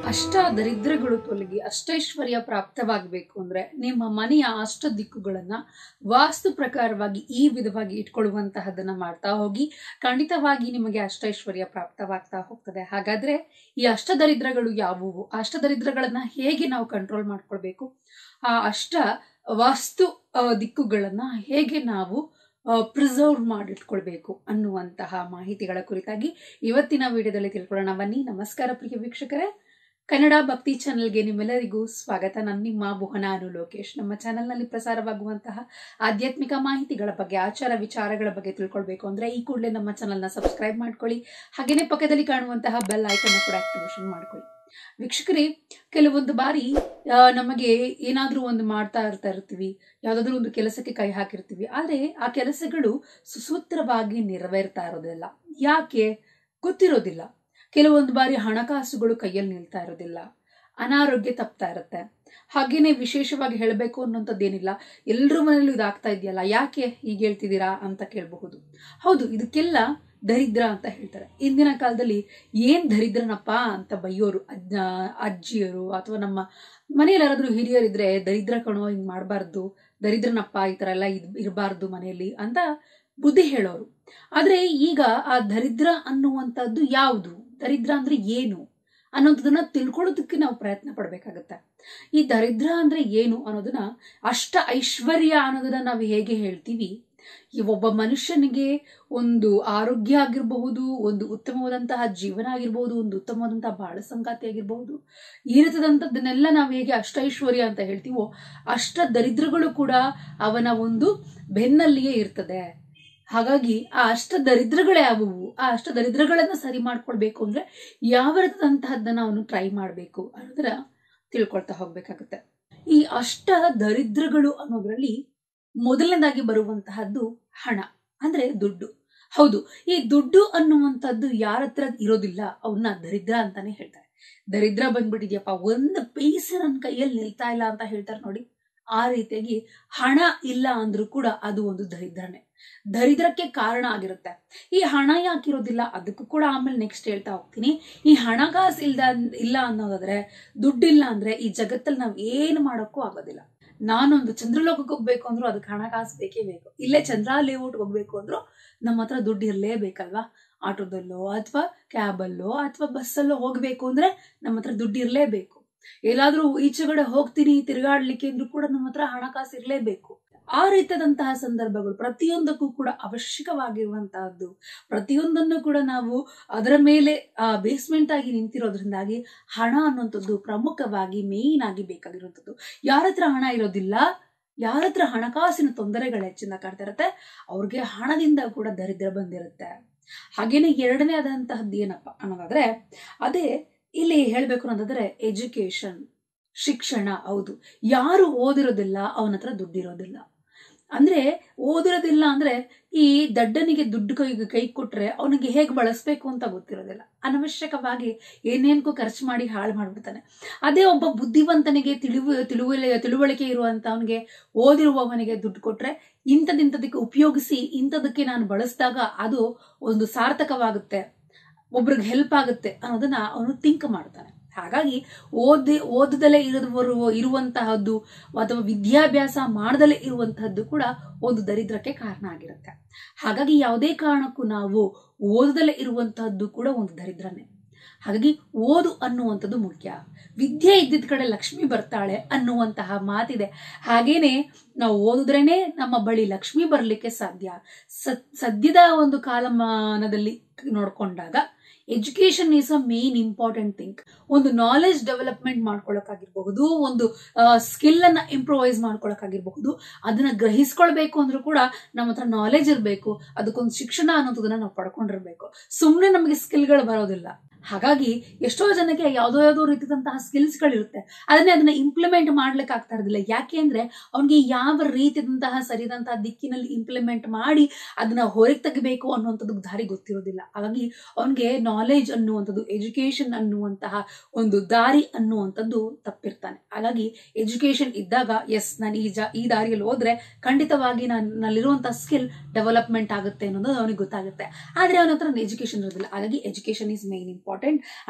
ಅಷ್ಟ ದರಿದ್ರಗಳು ತೊಲಗಿ ಅಷ್ಟೈಶ್ವರ್ಯ ಪ್ರಾಪ್ತವಾಗಬೇಕು ಅಂದ್ರೆ ನಿಮ್ಮ ಮನೆಯ ಅಷ್ಟ ದಿಕ್ಕುಗಳನ್ನ ವಾಸ್ತು ಪ್ರಕಾರವಾಗಿ ಈ ವಿಧವಾಗಿ ಇಟ್ಕೊಳ್ಳುವಂತಹದನ್ನ ಮಾಡ್ತಾ ಹೋಗಿ ಖಂಡಿತವಾಗಿ ನಿಮಗೆ ಅಷ್ಟೈಶ್ವರ್ಯ ಪ್ರಾಪ್ತವಾಗ್ತಾ ಹೋಗ್ತದೆ ಹಾಗಾದ್ರೆ ಈ ಅಷ್ಟದರಿದ್ರಗಳು ಯಾವುವು ಆ ಅಷ್ಟದರಿದ್ರಗಳನ್ನ ಹೇಗೆ ನಾವು ಕಂಟ್ರೋಲ್ ಮಾಡ್ಕೊಳ್ಬೇಕು ಆ ಅಷ್ಟ ವಾಸ್ತು ಆ, ದಿಕ್ಕುಗಳನ್ನ ಹೇಗೆ ನಾವು ಪ್ರಿಸರ್ವ್ ಮಾಡಿಟ್ಕೊಳ್ಬೇಕು ಅನ್ನುವಂತಹ ಮಾಹಿತಿಗಳ ಕುರಿತಾಗಿ ಇವತ್ತಿನ ವಿಡಿಯೋದಲ್ಲಿ ತಿಳ್ಕೊಳ್ಳೋಣ ಬನ್ನಿ ನಮಸ್ಕಾರ ಪ್ರಿಯ ವೀಕ್ಷಕರೇ ಕನ್ನಡ ಭಕ್ತಿ ಚಾನೆಲ್ಗೆ ನಿಮ್ಮೆಲ್ಲರಿಗೂ ಸ್ವಾಗತ ನಾನು ನಿಮ್ಮ ಭುವನ ಅನು ಲೋಕೇಶ್ ನಮ್ಮ ಚಾನೆಲ್ನಲ್ಲಿ ಪ್ರಸಾರವಾಗುವಂತಹ ಆಧ್ಯಾತ್ಮಿಕ ಮಾಹಿತಿಗಳ ಬಗ್ಗೆ ಆಚಾರ ವಿಚಾರಗಳ ಬಗ್ಗೆ ತಿಳ್ಕೊಳ್ಬೇಕು ಅಂದ್ರೆ ಈ ಕೂಡಲೇ ನಮ್ಮ ಚಾನೆಲ್ನ ಸಬ್ಸ್ಕ್ರೈಬ್ ಮಾಡ್ಕೊಳ್ಳಿ ಹಾಗೇನೆ ಪಕ್ಕದಲ್ಲಿ ಕಾಣುವಂತಹ ಬೆಲ್ ಐಕನ್ ಕೂಡ ಆಕ್ಟಿವೇಶನ್ ಮಾಡ್ಕೊಳ್ಳಿ ವೀಕ್ಷಕರೇ ಕೆಲವೊಂದು ಬಾರಿ ಆ, ನಮಗೆ ಏನಾದ್ರೂ ಒಂದು ಮಾಡ್ತಾ ಇರ್ತಾ ಇರ್ತೀವಿ ಯಾವ್ದಾದ್ರು ಒಂದು ಕೆಲಸಕ್ಕೆ ಕೈ ಹಾಕಿರ್ತೀವಿ ಆದ್ರೆ ಆ ಕೆಲಸಗಳು ಸುಸೂತ್ರವಾಗಿ ನೆರವೇರ್ತಾ ಇರೋದಿಲ್ಲ ಯಾಕೆ ಗೊತ್ತಿರೋದಿಲ್ಲ ಕೆಲವೊಂದು ಬಾರಿ ಹಣಕಾಸುಗಳು ಕೈಯಲ್ಲಿ ನಿಲ್ತಾ ಇರೋದಿಲ್ಲ ಅನಾರೋಗ್ಯ ತಪ್ತಾ ಇರುತ್ತೆ ಹಾಗೇನೆ ವಿಶೇಷವಾಗಿ ಹೇಳಬೇಕು ಅನ್ನೋಂಥದ್ದೇನಿಲ್ಲ ಎಲ್ರ ಮನೇಲೂ ಇದಾಗ್ತಾ ಇದೆಯಲ್ಲ ಯಾಕೆ ಹೀಗೆ ಹೇಳ್ತಿದ್ದೀರಾ ಅಂತ ಕೇಳಬಹುದು ಹೌದು ಇದಕ್ಕೆಲ್ಲ ದರಿದ್ರ ಅಂತ ಹೇಳ್ತಾರೆ ಇಂದಿನ ಕಾಲದಲ್ಲಿ ಏನ್ ದರಿದ್ರನಪ್ಪ ಅಂತ ಬೈಯೋರು ಅಜ್ಜ ಅಜ್ಜಿಯರು ಅಥವಾ ನಮ್ಮ ಮನೆಯಲ್ಲಿ ಯಾರಾದ್ರೂ ಹಿರಿಯರಿದ್ರೆ ದರಿದ್ರ ಕಣೋ ಹಿಂಗ್ ಮಾಡಬಾರ್ದು ದರಿದ್ರನಪ್ಪ ಈ ತರ ಎಲ್ಲ ಇದ್ ಇರಬಾರ್ದು ಮನೆಯಲ್ಲಿ ಅಂತ ಬುದ್ಧಿ ಹೇಳೋರು ಆದ್ರೆ ಈಗ ಆ ದರಿದ್ರ ಅನ್ನುವಂಥದ್ದು ಯಾವುದು ದರಿದ್ರ ಅಂದ್ರೆ ಏನು ಅನ್ನೋದನ್ನ ತಿಳ್ಕೊಳ್ಳೋದಕ್ಕೆ ನಾವು ಪ್ರಯತ್ನ ಪಡ್ಬೇಕಾಗತ್ತೆ ಈ ದರಿದ್ರ ಅಂದ್ರೆ ಏನು ಅನ್ನೋದನ್ನ ಅಷ್ಟ ಐಶ್ವರ್ಯ ಅನ್ನೋದನ್ನ ನಾವು ಹೇಗೆ ಹೇಳ್ತೀವಿ ಈ ಒಬ್ಬ ಮನುಷ್ಯನಿಗೆ ಒಂದು ಆರೋಗ್ಯ ಆಗಿರಬಹುದು ಒಂದು ಉತ್ತಮವಾದಂತಹ ಜೀವನ ಆಗಿರಬಹುದು ಒಂದು ಉತ್ತಮವಾದಂತಹ ಬಾಳ ಸಂಗಾತಿ ಆಗಿರಬಹುದು ಈ ರೀತಿಯಾದಂಥದ್ದನ್ನೆಲ್ಲ ನಾವು ಹೇಗೆ ಅಷ್ಟೈಶ್ವರ್ಯ ಅಂತ ಹೇಳ್ತೀವೋ ಅಷ್ಟ ದರಿದ್ರಗಳು ಕೂಡ ಅವನ ಒಂದು ಬೆನ್ನಲ್ಲಿಯೇ ಇರ್ತದೆ ಹಾಗಾಗಿ ಆ ಅಷ್ಟ ದರಿದ್ರಗಳೇ ಯಾವುವು ಆ ಅಷ್ಟ ದರಿದ್ರಗಳನ್ನ ಸರಿ ಮಾಡ್ಕೊಳ್ಬೇಕು ಅಂದ್ರೆ ಯಾವ ರೀತಿಯಾದಂತಹದ್ದನ್ನ ಅವನು ಟ್ರೈ ಮಾಡಬೇಕು ಅನ್ನೋದನ್ನ ತಿಳ್ಕೊಳ್ತಾ ಹೋಗ್ಬೇಕಾಗುತ್ತೆ ಈ ಅಷ್ಟ ದರಿದ್ರಗಳು ಅನ್ನೋದ್ರಲ್ಲಿ ಮೊದಲನೇದಾಗಿ ಬರುವಂತಹದ್ದು ಹಣ ಅಂದ್ರೆ ದುಡ್ಡು ಹೌದು ಈ ದುಡ್ಡು ಅನ್ನುವಂಥದ್ದು ಯಾರ ಹತ್ರ ಇರೋದಿಲ್ಲ ಅವನ್ನ ದರಿದ್ರ ಅಂತಾನೆ ಹೇಳ್ತಾರೆ ದರಿದ್ರ ಬಂದ್ಬಿಟ್ಟಿದ್ಯಪ್ಪ ಒಂದು ಪೈಸೆ ನನ್ನ ಕೈಯಲ್ಲಿ ನಿಲ್ತಾ ಇಲ್ಲ ಅಂತ ಹೇಳ್ತಾರೆ ನೋಡಿ ಆ ರೀತಿಯಾಗಿ ಹಣ ಇಲ್ಲ ಅಂದ್ರೂ ಕೂಡ ಅದು ಒಂದು ದರಿದ್ರನೇ ದರಿದ್ರಕ್ಕೆ ಕಾರಣ ಆಗಿರುತ್ತೆ ಈ ಹಣ ಯಾಕಿರೋದಿಲ್ಲ ಅದಕ್ಕೂ ಕೂಡ ಆಮೇಲೆ ನೆಕ್ಸ್ಟ್ ಹೇಳ್ತಾ ಹೋಗ್ತೀನಿ ಈ ಹಣಕಾಸು ಇಲ್ದ ಇಲ್ಲ ಅನ್ನೋದಾದ್ರೆ ದುಡ್ಡಿಲ್ಲ ಅಂದ್ರೆ ಈ ಜಗತ್ತಲ್ಲಿ ನಾವ್ ಏನು ಮಾಡೋಕ್ಕೂ ಆಗೋದಿಲ್ಲ ನಾನೊಂದು ಚಂದ್ರಲೋಕಕ್ಕೆ ಹೋಗ್ಬೇಕು ಅಂದ್ರೂ ಅದಕ್ಕೆ ಹಣಕಾಸು ಬೇಕೇ ಬೇಕು ಇಲ್ಲೇ ಚಂದ್ರ ಲೇಔಟ್ ಹೋಗ್ಬೇಕು ಅಂದ್ರೂ ನಮ್ಮ ಹತ್ರ ದುಡ್ಡು ಇರಲೇಬೇಕಲ್ವಾ ಆಟೋದಲ್ಲೋ ಅಥವಾ ಕ್ಯಾಬಲ್ಲೋ ಅಥವಾ ಬಸ್ಸಲ್ಲೋ ಹೋಗ್ಬೇಕು ಅಂದ್ರೆ ನಮ್ಮ ಹತ್ರ ದುಡ್ಡು ಇರಲೇಬೇಕು ಎಲ್ಲಾದ್ರೂ ಈಚೆಗಡೆ ಹೋಗ್ತೀನಿ ತಿರುಗಾಡ್ಲಿಕ್ಕೆ ಅಂದ್ರೂ ಕೂಡ ನಮ್ಮ ಹತ್ರ ಹಣಕಾಸು ಇರಲೇಬೇಕು ಆ ರೀತಿಯಾದಂತಹ ಸಂದರ್ಭಗಳು ಪ್ರತಿಯೊಂದಕ್ಕೂ ಕೂಡ ಅವಶ್ಯಕವಾಗಿರುವಂತಹದ್ದು ಪ್ರತಿಯೊಂದನ್ನು ಕೂಡ ನಾವು ಅದರ ಮೇಲೆ ಬೇಸ್ಮೆಂಟ್ ಆಗಿ ನಿಂತಿರೋದ್ರಿಂದಾಗಿ ಹಣ ಅನ್ನುವಂಥದ್ದು ಪ್ರಮುಖವಾಗಿ ಮೇಯ್ನ್ ಆಗಿ ಬೇಕಾಗಿರುವಂಥದ್ದು ಯಾರ ಹತ್ರ ಹಣ ಇರೋದಿಲ್ಲ ಯಾರ ಹತ್ರ ಹಣಕಾಸಿನ ತೊಂದರೆಗಳು ಹೆಚ್ಚಿನ ಕಾಡ್ತಾ ಇರುತ್ತೆ ಅವ್ರಿಗೆ ಹಣದಿಂದ ಕೂಡ ದರಿದ್ರ ಬಂದಿರುತ್ತೆ ಹಾಗೇನೆ ಎರಡನೇ ಆದಂತಹದ್ದು ಏನಪ್ಪ ಅನ್ನೋದಾದ್ರೆ ಅದೇ ಇಲ್ಲಿ ಹೇಳ್ಬೇಕು ಅನ್ನೋದಾದ್ರೆ ಎಜುಕೇಶನ್ ಶಿಕ್ಷಣ ಹೌದು ಯಾರು ಓದಿರೋದಿಲ್ಲ ಅವನ ಹತ್ರ ದುಡ್ಡಿರೋದಿಲ್ಲ ಅಂದ್ರೆ ಓದಿರೋದಿಲ್ಲ ಅಂದ್ರೆ ಈ ದಡ್ಡನಿಗೆ ದುಡ್ಡು ಕೈ ಕೈ ಕೊಟ್ರೆ ಅವನಿಗೆ ಹೇಗೆ ಬಳಸ್ಬೇಕು ಅಂತ ಗೊತ್ತಿರೋದಿಲ್ಲ ಅನವಶ್ಯಕವಾಗಿ ಏನೇನ್ಕೋ ಖರ್ಚು ಮಾಡಿ ಹಾಳು ಮಾಡ್ಬಿಡ್ತಾನೆ ಅದೇ ಒಬ್ಬ ಬುದ್ಧಿವಂತನಿಗೆ ತಿಳಿವು ತಿಳುವಳಿ ತಿಳುವಳಿಕೆ ಇರುವಂತವನಿಗೆ ಓದಿರುವವನಿಗೆ ದುಡ್ಡು ಕೊಟ್ರೆ ಇಂಥದಿಂಥದಕ್ಕೆ ಉಪಯೋಗಿಸಿ ಇಂಥದಕ್ಕೆ ನಾನು ಬಳಸಿದಾಗ ಅದು ಒಂದು ಸಾರ್ಥಕವಾಗುತ್ತೆ ಒಬ್ರಿಗೆ ಹೆಲ್ಪ್ ಆಗುತ್ತೆ ಅನ್ನೋದನ್ನ ಅವನು ಥಿಂಕ್ ಮಾಡ್ತಾನೆ ಹಾಗಾಗಿ ಓದಿ ಓದದಲ್ಲೇ ಇರುವವರು ಇರುವಂತಹದ್ದು ಅಥವಾ ವಿದ್ಯಾಭ್ಯಾಸ ಮಾಡದಲ್ಲೇ ಇರುವಂತಹದ್ದು ಕೂಡ ಒಂದು ದರಿದ್ರಕ್ಕೆ ಕಾರಣ ಆಗಿರುತ್ತೆ ಹಾಗಾಗಿ ಯಾವುದೇ ಕಾರಣಕ್ಕೂ ನಾವು ಓದದಲ್ಲೇ ಇರುವಂತಹದ್ದು ಕೂಡ ಒಂದು ದರಿದ್ರನೇ ಹಾಗಾಗಿ ಓದು ಅನ್ನುವಂಥದ್ದು ಮುಖ್ಯ ವಿದ್ಯೆ ಇದ್ದಿದ್ ಕಡೆ ಲಕ್ಷ್ಮಿ ಬರ್ತಾಳೆ ಅನ್ನುವಂತಹ ಮಾತಿದೆ ಹಾಗೇನೆ ನಾವು ಓದಿದ್ರೇನೆ ನಮ್ಮ ಬಳಿ ಲಕ್ಷ್ಮಿ ಬರ್ಲಿಕ್ಕೆ ಸಾಧ್ಯ ಸದ್ ಸದ್ಯದ ಒಂದು ಕಾಲಮಾನದಲ್ಲಿ ನೋಡ್ಕೊಂಡಾಗ education is a main important thing ಒಂದು ನಾಲೆಜ್ ಡೆವಲಪ್ಮೆಂಟ್ ಮಾಡ್ಕೊಳಕ್ಕಾಗಿರ್ಬಹುದು ಒಂದು ಸ್ಕಿಲ್ ಅನ್ನ ಇಂಪ್ರೂವೈಸ್ ಮಾಡ್ಕೊಳಕ್ಕಾಗಿರ್ಬಹುದು ಅದನ್ನ ಗ್ರಹಿಸ್ಕೊಳ್ಬೇಕು ಅಂದ್ರೂ ಕೂಡ ನಮ್ಮ ಹತ್ರ ನಾಲೆಜ್ ಇರಬೇಕು ಅದಕ್ಕೊಂದು ಶಿಕ್ಷಣ ಅನ್ನೋದನ್ನ ನಾವು ಪಡ್ಕೊಂಡಿರ್ಬೇಕು ಸುಮ್ಮನೆ ನಮಗೆ ಸ್ಕಿಲ್ಗಳು ಬರೋದಿಲ್ಲ ಹಾಗಾಗಿ ಎಷ್ಟೋ ಜನಕ್ಕೆ ಯಾವುದೋ ಯಾವುದೋ ರೀತಿಯಾದಂತಹ ಸ್ಕಿಲ್ಸ್ಗಳಿರುತ್ತೆ ಅದನ್ನೇ ಅದನ್ನ ಇಂಪ್ಲಿಮೆಂಟ್ ಮಾಡ್ಲಿಕ್ಕೆ ಆಗ್ತಾ ಇರೋದಿಲ್ಲ ಯಾಕೆ ಅಂದ್ರೆ ಅವ್ನಿಗೆ ಯಾವ ರೀತಿಯಾದಂತಹ ಸರಿಯಾದಂತಹ ದಿಕ್ಕಿನಲ್ಲಿ ಇಂಪ್ಲಿಮೆಂಟ್ ಮಾಡಿ ಅದನ್ನ ಹೊರಗೆ ತೆಗಿಬೇಕು ಅನ್ನುವಂಥದ್ದು ದಾರಿ ಗೊತ್ತಿರೋದಿಲ್ಲ ಹಾಗಾಗಿ ಅವನಿಗೆ ನಾಲೆಜ್ ಅನ್ನುವಂಥದ್ದು ಎಜುಕೇಶನ್ ಅನ್ನುವಂತಹ ಒಂದು ದಾರಿ ಅನ್ನುವಂಥದ್ದು ತಪ್ಪಿರ್ತಾನೆ ಹಾಗಾಗಿ ಎಜುಕೇಶನ್ ಇದ್ದಾಗ ಎಸ್ ನಾನು ಈ ಜಾ ಈ ದಾರಿಯಲ್ಲಿ ಹೋದ್ರೆ ಖಂಡಿತವಾಗಿ ನಾನು ನಲ್ಲಿರುವಂತಹ ಸ್ಕಿಲ್ ಡೆವಲಪ್ಮೆಂಟ್ ಆಗುತ್ತೆ ಅನ್ನೋದು ಅವನಿಗೆ ಗೊತ್ತಾಗುತ್ತೆ ಆದ್ರೆ ಅವನ ಹತ್ರ ಎಜುಕೇಶನ್ ಇರೋದಿಲ್ಲ ಹಾಗಾಗಿ education is main important and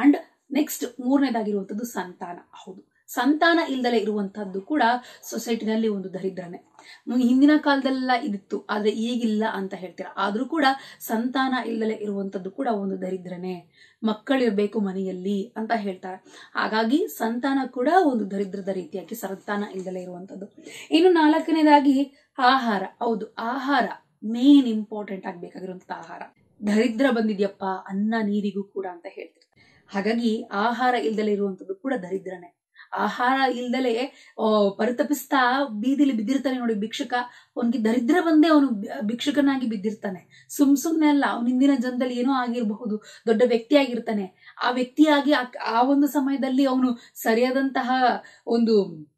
next ಮೂರನೇದಾಗಿರುವಂಥದ್ದು ಸಂತಾನ ಹೌದು ಸಂತಾನ ಇಲ್ದಲೇ ಇರುವಂತಹದ್ದು ಕೂಡ ಸೊಸೈಟಿನಲ್ಲಿ ಒಂದು ದರಿದ್ರನೇ ಮ್- ಹಿಂದಿನ ಕಾಲದಲ್ಲೆಲ್ಲ ಇದಿತ್ತು ಆದ್ರೆ ಈಗಿಲ್ಲ ಅಂತ ಹೇಳ್ತೀರಾ ಆದ್ರೂ ಕೂಡ ಸಂತಾನ ಇಲ್ದಲೇ ಇರುವಂತದ್ದು ಕೂಡ ಒಂದು ದರಿದ್ರನೇ ಮಕ್ಕಳಿರ್ಬೇಕು ಮನೆಯಲ್ಲಿ ಅಂತ ಹೇಳ್ತಾರೆ ಹಾಗಾಗಿ ಸಂತಾನ ಕೂಡ ಒಂದು ದರಿದ್ರದ ರೀತಿಯಾಗಿ ಸಂತಾನ ಇಲ್ದಲೇ ಇರುವಂತದ್ದು ಇನ್ನು ನಾಲ್ಕನೇದಾಗಿ ಆಹಾರ ಹೌದು ಆಹಾರ ಮೇನ್ ಇಂಪಾರ್ಟೆಂಟ್ ಆಗ್ಬೇಕಾಗಿರುವಂತದ್ದು ಆಹಾರ ದರಿದ್ರ ಬಂದಿದ್ಯಪ್ಪ ಅನ್ನ ನೀರಿಗೂ ಕೂಡ ಅಂತ ಹೇಳ್ತಿರ್ತಾರೆ ಹಾಗಾಗಿ ಆಹಾರ ಇಲ್ದಲೇ ಇರುವಂತದ್ದು ಕೂಡ ದರಿದ್ರನೇ ಆಹಾರ ಇಲ್ದಲೆ ಆ, ಪರಿತಪಿಸ್ತಾ ಬೀದಿಲಿ ಬಿದ್ದಿರ್ತಾನೆ ನೋಡಿ ಭಿಕ್ಷುಕ ಅವನಿಗೆ ದರಿದ್ರ ಬಂದೇ ಅವನು ಭಿಕ್ಷುಕನಾಗಿ ಬಿದ್ದಿರ್ತಾನೆ ಸುಮ್ ಸುಮ್ನೆ ಅಲ್ಲ ಅವನ ಹಿಂದಿನ ಜನದಲ್ಲಿ ಏನೋ ಆಗಿರಬಹುದು ದೊಡ್ಡ ವ್ಯಕ್ತಿ ಆಗಿರ್ತಾನೆ ಆ ವ್ಯಕ್ತಿಯಾಗಿ ಆ- ಆ ಒಂದು ಸಮಯದಲ್ಲಿ ಅವನು ಸರಿಯಾದಂತಹ ಒಂದು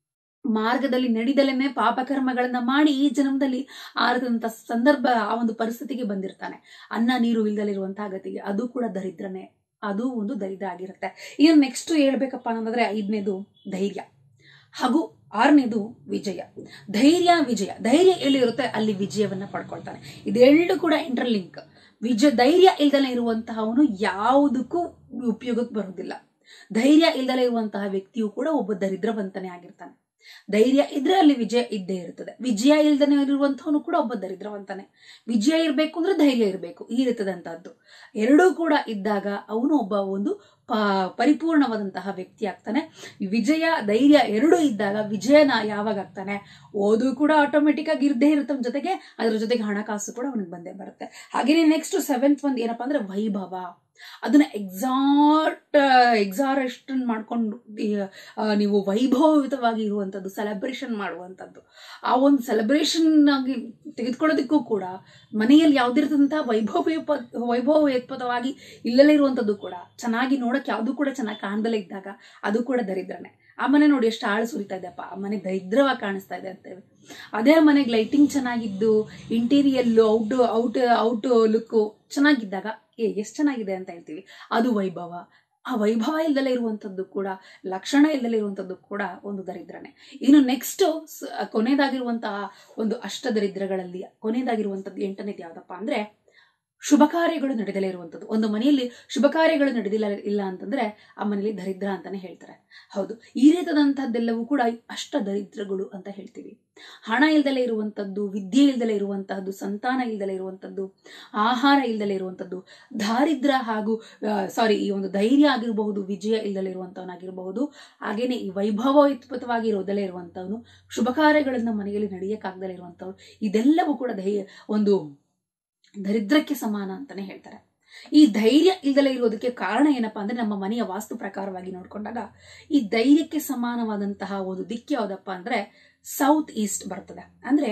ಮಾರ್ಗದಲ್ಲಿ ನಡೆದಲೇನೆ ಪಾಪಕರ್ಮಗಳನ್ನ ಮಾಡಿ ಈ ಜನ್ಮದಲ್ಲಿ ಆರದಂತ ಸಂದರ್ಭ ಆ ಒಂದು ಪರಿಸ್ಥಿತಿಗೆ ಬಂದಿರ್ತಾನೆ ಅನ್ನ ನೀರು ಇಲ್ದಲಿರುವಂತಹ ಗತಿಗೆ ಅದು ಕೂಡ ದರಿದ್ರನೇ ಅದು ಒಂದು ದರಿದ್ರ ಆಗಿರುತ್ತೆ ಇನ್ನು ನೆಕ್ಸ್ಟ್ ಹೇಳ್ಬೇಕಪ್ಪ ಅನ್ನೋದಾದ್ರೆ ಐದನೇದು ಧೈರ್ಯ ಹಾಗೂ ಆರನೇದು ವಿಜಯ ಧೈರ್ಯ ವಿಜಯ ಧೈರ್ಯ ಎಲ್ಲಿರುತ್ತೆ ಅಲ್ಲಿ ವಿಜಯವನ್ನ ಪಡ್ಕೊಳ್ತಾನೆ ಇದೆರಡು ಕೂಡ ಇಂಟರ್ಲಿಂಕ್ ವಿಜಯ ಧೈರ್ಯ ಇಲ್ದಲೇ ಇರುವಂತಹವನು ಯಾವುದಕ್ಕೂ ಉಪಯೋಗಕ್ಕೆ ಬರುವುದಿಲ್ಲ ಧೈರ್ಯ ಇಲ್ದಲೇ ಇರುವಂತಹ ವ್ಯಕ್ತಿಯು ಕೂಡ ಒಬ್ಬ ದರಿದ್ರವಂತನೇ ಆಗಿರ್ತಾನೆ ಧೈರ್ಯ ಇದ್ರೆ ಅಲ್ಲಿ ವಿಜಯ ಇದ್ದೇ ಇರುತ್ತದೆ ವಿಜಯ ಇಲ್ದನೆ ಇರುವಂತವನು ಕೂಡ ಒಬ್ಬ ದರಿದ್ರವಂತನೇ ವಿಜಯ ಇರಬೇಕು ಅಂದ್ರೆ ಧೈರ್ಯ ಇರಬೇಕು ಈ ರೀತಿಯಾದಂತಹದ್ದು ಎರಡೂ ಕೂಡ ಇದ್ದಾಗ ಅವನು ಒಬ್ಬ ಒಂದು ಪ- ಪರಿಪೂರ್ಣವಾದಂತಹ ವ್ಯಕ್ತಿ ಆಗ್ತಾನೆ ವಿಜಯ ಧೈರ್ಯ ಎರಡೂ ಇದ್ದಾಗ ವಿಜಯನ ಯಾವಾಗ ಆಗ್ತಾನೆ ಓದು ಕೂಡ ಆಟೋಮೆಟಿಕ್ ಆಗಿ ಇರ್ದೇ ಇರುತ್ತೆ ಅವ್ನ ಜೊತೆಗೆ ಅದ್ರ ಜೊತೆಗೆ ಹಣಕಾಸು ಕೂಡ ಅವನಿಗೆ ಬಂದೇ ಬರುತ್ತೆ ಹಾಗೇನೆ ನೆಕ್ಸ್ಟ್ ಸೆವೆಂತ್ ಒಂದು ಏನಪ್ಪಾ ಅಂದ್ರೆ ವೈಭವ ಅದನ್ನ ಎಕ್ಸಾಟ್ ಎಕ್ಸಾರಷ್ಟನ್ ಮಾಡ್ಕೊಂಡು ಈ, ಆ, ನೀವು ವೈಭವಯುತವಾಗಿ ಇರುವಂತದ್ದು ಸೆಲೆಬ್ರೇಷನ್ ಮಾಡುವಂತದ್ದು ಆ ಒಂದು ಸೆಲೆಬ್ರೇಷನ್ ಆಗಿ ತೆಗೆದುಕೊಳ್ಳೋದಕ್ಕೂ ಕೂಡ ಮನೆಯಲ್ಲಿ ಯಾವ್ದಿರ್ತದಂತಹ ವೈಭವ ವೈಭವಯುತ್ಪದವಾಗಿ ಇಲ್ಲಲೇ ಇರುವಂತದ್ದು ಕೂಡ ಚೆನ್ನಾಗಿ ನೋಡಕ್ ಯಾವ್ದು ಕೂಡ ಚೆನ್ನಾಗಿ ಕಾಣ್ದಲೇ ಇದ್ದಾಗ ಅದು ಕೂಡ ದರಿದ್ರನೇ ಆ ಮನೆ ನೋಡಿ ಎಷ್ಟು ಆಳು ಸುರಿತಾ ಇದೆಯಪ್ಪ ಆ ಮನೆ ದರಿದ್ರವಾಗಿ ಕಾಣಿಸ್ತಾ ಇದೆ ಅಂತೇವೆ ಅದೇ ಮನೆಗೆ ಲೈಟಿಂಗ್ ಚೆನ್ನಾಗಿದ್ದು ಇಂಟೀರಿಯಲ್ಲು ಔಟ್ ಔಟ್ ಔಟ್ ಲುಕ್ಕು ಚೆನ್ನಾಗಿದ್ದಾಗ ಏ ಎಷ್ಟು ಚೆನ್ನಾಗಿದೆ ಅಂತ ಹೇಳ್ತೀವಿ ಅದು ವೈಭವ ಆ ವೈಭವ ಇಲ್ದಲೇ ಇರುವಂತದ್ದು ಕೂಡ ಲಕ್ಷಣ ಇಲ್ದಲೇ ಇರುವಂತದ್ದು ಕೂಡ ಒಂದು ದರಿದ್ರನೇ ಇನ್ನು ನೆಕ್ಸ್ಟ್ ಕೊನೆಯದಾಗಿರುವಂತಹ ಒಂದು ಅಷ್ಟ ದರಿದ್ರಗಳಲ್ಲಿ ಕೊನೆಯದಾಗಿರುವಂತದ್ದು ಎಂಟನೇದು ಯಾವ್ದಪ್ಪ ಅಂದ್ರೆ ಶುಭ ಕಾರ್ಯಗಳು ನಡೆದಲೇ ಇರುವಂತದ್ದು ಒಂದು ಮನೆಯಲ್ಲಿ ಶುಭ ಕಾರ್ಯಗಳು ನಡೆದಿಲ್ಲ ಇಲ್ಲ ಅಂತಂದ್ರೆ ಆ ಮನೆಯಲ್ಲಿ ದರಿದ್ರ ಅಂತಾನೆ ಹೇಳ್ತಾರೆ ಹೌದು ಈ ರೀತಿಯಾದಂತಹದ್ದೆಲ್ಲವೂ ಕೂಡ ಅಷ್ಟ ದರಿದ್ರಗಳು ಅಂತ ಹೇಳ್ತೀವಿ ಹಣ ಇಲ್ದಲೇ ಇರುವಂತದ್ದು ವಿದ್ಯೆ ಇಲ್ದಲೇ ಇರುವಂತಹದ್ದು ಸಂತಾನ ಇಲ್ದಲೇ ಇರುವಂತದ್ದು ಆಹಾರ ಇಲ್ದಲೇ ಇರುವಂತದ್ದು ದಾರಿದ್ರ ಹಾಗೂ ಸಾರಿ ಈ ಒಂದು ಧೈರ್ಯ ಆಗಿರಬಹುದು ವಿಜಯ ಇಲ್ದಲೇ ಇರುವಂತವನಾಗಿರಬಹುದು ಹಾಗೇನೆ ಈ ವೈಭವಯುತ್ಪತವಾಗಿ ಇರೋದಲ್ಲೇ ಇರುವಂತವನು ಶುಭ ಕಾರ್ಯಗಳನ್ನ ಮನೆಯಲ್ಲಿ ನಡೆಯಕ್ಕಾಗ್ದಲೇ ಇರುವಂತವ್ರು ಇದೆಲ್ಲವೂ ಕೂಡ ಧೈರ್ಯ ಒಂದು ದರಿದ್ರಕ್ಕೆ ಸಮಾನ ಅಂತಾನೆ ಹೇಳ್ತಾರೆ ಈ ಧೈರ್ಯ ಇಲ್ದಲೇ ಇರೋದಕ್ಕೆ ಕಾರಣ ಏನಪ್ಪಾ ಅಂದ್ರೆ ನಮ್ಮ ಮನೆಯ ವಾಸ್ತು ಪ್ರಕಾರವಾಗಿ ನೋಡ್ಕೊಂಡಾಗ ಈ ಧೈರ್ಯಕ್ಕೆ ಸಮಾನವಾದಂತಹ ಒಂದು ದಿಕ್ಕು ಯಾವ್ದಪ್ಪ ಅಂದ್ರೆ ಸೌತ್ ಈಸ್ಟ್ ಬರ್ತದೆ ಅಂದ್ರೆ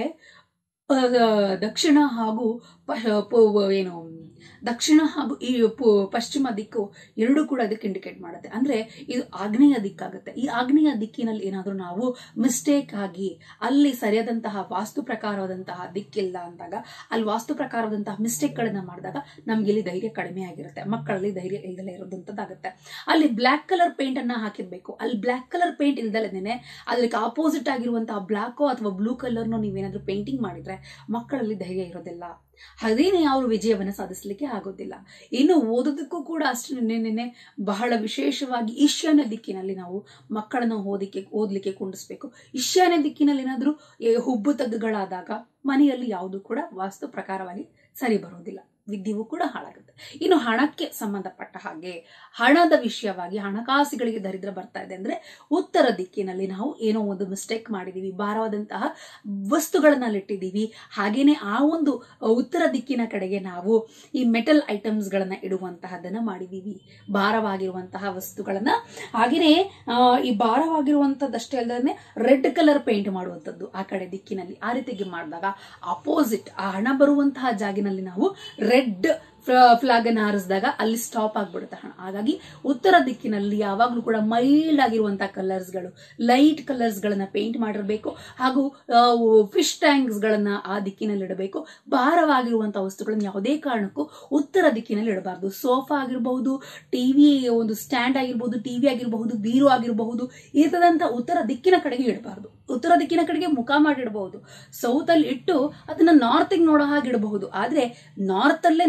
ಆ, ದಕ್ಷಿಣ ಹಾಗೂ ಪ- ಪ- ಏನು ದಕ್ಷಿಣ ಹಾಗೂ ಈ ಪು- ಪಶ್ಚಿಮ ದಿಕ್ಕು ಎರಡೂ ಕೂಡ ಅದಕ್ಕೆ ಇಂಡಿಕೇಟ್ ಮಾಡುತ್ತೆ ಅಂದ್ರೆ ಇದು ಆಗ್ನೇಯ ದಿಕ್ಕಾಗುತ್ತೆ ಈ ಆಗ್ನೇಯ ದಿಕ್ಕಿನಲ್ಲಿ ಏನಾದ್ರೂ ನಾವು ಮಿಸ್ಟೇಕ್ ಆಗಿ ಅಲ್ಲಿ ಸರಿಯಾದಂತಹ ವಾಸ್ತು ಪ್ರಕಾರವಾದಂತಹ ದಿಕ್ಕಿಲ್ಲ ಅಂದಾಗ ಅಲ್ಲಿ ವಾಸ್ತು ಪ್ರಕಾರವಾದಂತಹ ಮಿಸ್ಟೇಕ್ಗಳನ್ನ ಮಾಡಿದಾಗ ನಮ್ಗೆ ಇಲ್ಲಿ ಧೈರ್ಯ ಕಡಿಮೆ ಆಗಿರುತ್ತೆ ಮಕ್ಕಳಲ್ಲಿ ಧೈರ್ಯ ಇಲ್ದಲೇ ಇರೋದಂತದ್ದಾಗುತ್ತೆ ಅಲ್ಲಿ ಬ್ಲ್ಯಾಕ್ ಕಲರ್ ಪೇಂಟ್ ಅನ್ನ ಹಾಕಿರ್ಬೇಕು ಅಲ್ಲಿ ಬ್ಲ್ಯಾಕ್ ಕಲರ್ ಪೇಂಟ್ ಇಲ್ದಲೇನೆ ಅದಕ್ಕೆ ಆಪೋಸಿಟ್ ಆಗಿರುವಂತಹ ಬ್ಲಾಕೋ ಅಥವಾ ಬ್ಲೂ ಕಲರ್ನೋ ನೀವೇನಾದ್ರೂ ಪೇಂಟಿಂಗ್ ಮಾಡಿದ್ರೆ ಮಕ್ಕಳಲ್ಲಿ ಧೈರ್ಯ ಇರೋದಿಲ್ಲ ಅದೇನೆ ಅವರು ವಿಜಯವನ್ನ ಸಾಧಿಸಲಿಕ್ಕೆ ಆಗೋದಿಲ್ಲ ಇನ್ನು ಓದೋದಕ್ಕೂ ಕೂಡ ಅಷ್ಟು ನೆನ್ನೆ ಬಹಳ ವಿಶೇಷವಾಗಿ ಈಶಾನ್ಯ ದಿಕ್ಕಿನಲ್ಲಿ ನಾವು ಮಕ್ಕಳನ್ನ ಓದಿಕ್ಕೆ ಓದ್ಲಿಕ್ಕೆ ಕುಂಡಿಸ್ಬೇಕು ಈಶಾನ್ಯ ದಿಕ್ಕಿನಲ್ಲಿ ಏನಾದ್ರೂ ಏ, ಹುಬ್ಬು ತಗ್ಗುಗಳಾದಾಗ ಮನೆಯಲ್ಲಿ ಯಾವುದು ಕೂಡ ವಾಸ್ತು ಪ್ರಕಾರವಾಗಿ ಸರಿ ಬರೋದಿಲ್ಲ ವಿದ್ಯೆಯೂ ಕೂಡ ಹಾಳಾಗುತ್ತೆ ಇನ್ನು ಹಣಕ್ಕೆ ಸಂಬಂಧಪಟ್ಟ ಹಾಗೆ ಹಣದ ವಿಷಯವಾಗಿ ಹಣಕಾಸುಗಳಿಗೆ ದರಿದ್ರ ಬರ್ತಾ ಇದೆ ಅಂದ್ರೆ ಉತ್ತರ ದಿಕ್ಕಿನಲ್ಲಿ ನಾವು ಏನೋ ಒಂದು ಮಿಸ್ಟೇಕ್ ಮಾಡಿದೀವಿ ಭಾರವಾದಂತಹ ವಸ್ತುಗಳನ್ನ ಅಲ್ಲಿಟ್ಟಿದ್ದೀವಿ ಹಾಗೇನೆ ಆ ಒಂದು ಉತ್ತರ ದಿಕ್ಕಿನ ಕಡೆಗೆ ನಾವು ಈ ಮೆಟಲ್ ಐಟಮ್ಸ್ ಗಳನ್ನ ಇಡುವಂತಹದನ್ನ ಮಾಡಿದೀವಿ ಭಾರವಾಗಿರುವಂತಹ ವಸ್ತುಗಳನ್ನ ಹಾಗೇನೆ ಆ, ಈ ಭಾರವಾಗಿರುವಂತದ್ದಷ್ಟೇ ಅಲ್ಲದೆ ರೆಡ್ ಕಲರ್ ಪೇಂಟ್ ಮಾಡುವಂತದ್ದು ಆ ಕಡೆ ದಿಕ್ಕಿನಲ್ಲಿ ಆ ರೀತಿಗೆ ಮಾಡಿದಾಗ ಅಪೋಸಿಟ್ ಆ ಹಣ ಬರುವಂತಹ ಜಾಗಿನಲ್ಲಿ ನಾವು ರೆಡ್ ಫ್ಲಾಗ್ ಅನ್ನ ಹಾರಿಸಿದಾಗ ಅಲ್ಲಿ ಸ್ಟಾಪ್ ಆಗ್ಬಿಡುತ್ತೆ ಹಣ ಹಾಗಾಗಿ ಉತ್ತರ ದಿಕ್ಕಿನಲ್ಲಿ ಯಾವಾಗ್ಲೂ ಕೂಡ ಮೈಲ್ಡ್ ಆಗಿರುವಂತಹ ಕಲರ್ಸ್ ಗಳು ಲೈಟ್ ಕಲರ್ಸ್ ಗಳನ್ನ ಪೇಂಟ್ ಮಾಡಿರ್ಬೇಕು ಹಾಗೂ ಫಿಶ್ ಟ್ಯಾಂಕ್ಸ್ ಗಳನ್ನ ಆ ದಿಕ್ಕಿನಲ್ಲಿ ಇಡಬೇಕು ಭಾರವಾಗಿರುವಂತಹ ವಸ್ತುಗಳನ್ನ ಯಾವುದೇ ಕಾರಣಕ್ಕೂ ಉತ್ತರ ದಿಕ್ಕಿನಲ್ಲಿ ಇಡಬಾರ್ದು ಸೋಫಾ ಆಗಿರಬಹುದು ಟಿವಿ ಒಂದು ಸ್ಟ್ಯಾಂಡ್ ಆಗಿರಬಹುದು ಟಿವಿ ಆಗಿರಬಹುದು ಬೀರು ಆಗಿರಬಹುದು ಈ ರೀತಿಯಾದಂತ ಉತ್ತರ ದಿಕ್ಕಿನ ಕಡೆಗೆ ಇಡಬಾರ್ದು ಉತ್ತರ ದಿಕ್ಕಿನ ಕಡೆಗೆ ಮುಖ ಮಾಡಿಡಬಹುದು ಸೌತ್ ಅಲ್ಲಿ ಇಟ್ಟು ಅದನ್ನ ನಾರ್ತ್ ನೋಡೋ ಹಾಗೆ ಇಡಬಹುದು ಆದ್ರೆ ನಾರ್ತ್ ಅಲ್ಲೇ ನಾವು ಯಾವುದೇ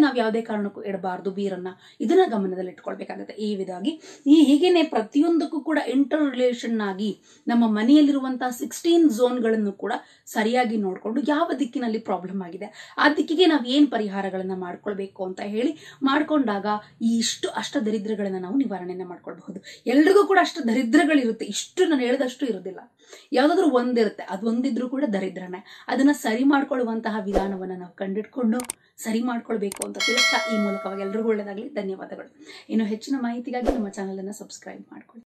ಕಾರಣಕ್ಕೂ ಇಡಬಾರ್ದು ಬೀರನ್ನ ಇದನ್ನ ಗಮನದಲ್ಲಿ ಇಟ್ಕೊಳ್ಬೇಕಾಗುತ್ತೆ ಈ ವಿಧವಾಗಿ ಈ ಹೀಗೇನೆ ಪ್ರತಿಯೊಂದಕ್ಕೂ ಕೂಡ ಇಂಟರ್ ರಿಲೇಷನ್ ಆಗಿ ನಮ್ಮ ಮನೆಯಲ್ಲಿರುವಂತಹ ಸಿಕ್ಸ್ಟೀನ್ ಝೋನ್ಗಳನ್ನು ಕೂಡ ಸರಿಯಾಗಿ ನೋಡಿಕೊಂಡು ಯಾವ ದಿಕ್ಕಿನಲ್ಲಿ ಪ್ರಾಬ್ಲಮ್ ಆಗಿದೆ ಆ ದಿಕ್ಕಿಗೆ ನಾವು ಏನ್ ಪರಿಹಾರಗಳನ್ನ ಮಾಡ್ಕೊಳ್ಬೇಕು ಅಂತ ಹೇಳಿ ಮಾಡ್ಕೊಂಡಾಗ ಈ ಇಷ್ಟು ಅಷ್ಟ ದರಿದ್ರಗಳನ್ನ ನಾವು ನಿವಾರಣೆಯನ್ನ ಮಾಡ್ಕೊಳ್ಬಹುದು ಎಲ್ರಿಗೂ ಕೂಡ ಅಷ್ಟು ದರಿದ್ರಗಳಿರುತ್ತೆ ಇಷ್ಟು ನಾನು ಹೇಳಿದಷ್ಟು ಇರೋದಿಲ್ಲ ಯಾವ್ದಾದ್ರು ಒಂದಿರುತ್ತೆ ಅದು ಒಂದಿದ್ರು ಕೂಡ ದರಿದ್ರನೇ ಅದನ್ನ ಸರಿ ಮಾಡ್ಕೊಳ್ಳುವಂತಹ ವಿಧಾನವನ್ನ ನಾವು ಕಂಡಿಡ್ಕೊಂಡು ಸರಿ ಮಾಡ್ಕೊಳ್ಬೇಕು ಅಂತ ತಿಳಿಸ್ತಾ ಈ ಮೂಲಕವಾಗಿ ಎಲ್ರಿಗೂ ಒಳ್ಳೆಯದಾಗಲಿ ಧನ್ಯವಾದಗಳು ಇನ್ನು ಹೆಚ್ಚಿನ ಮಾಹಿತಿಗಾಗಿ ನಮ್ಮ ಚಾನಲ್ ಅನ್ನ ಸಬ್ಸ್ಕ್ರೈಬ್ ಮಾಡ್ಕೊಳ್ಳಿ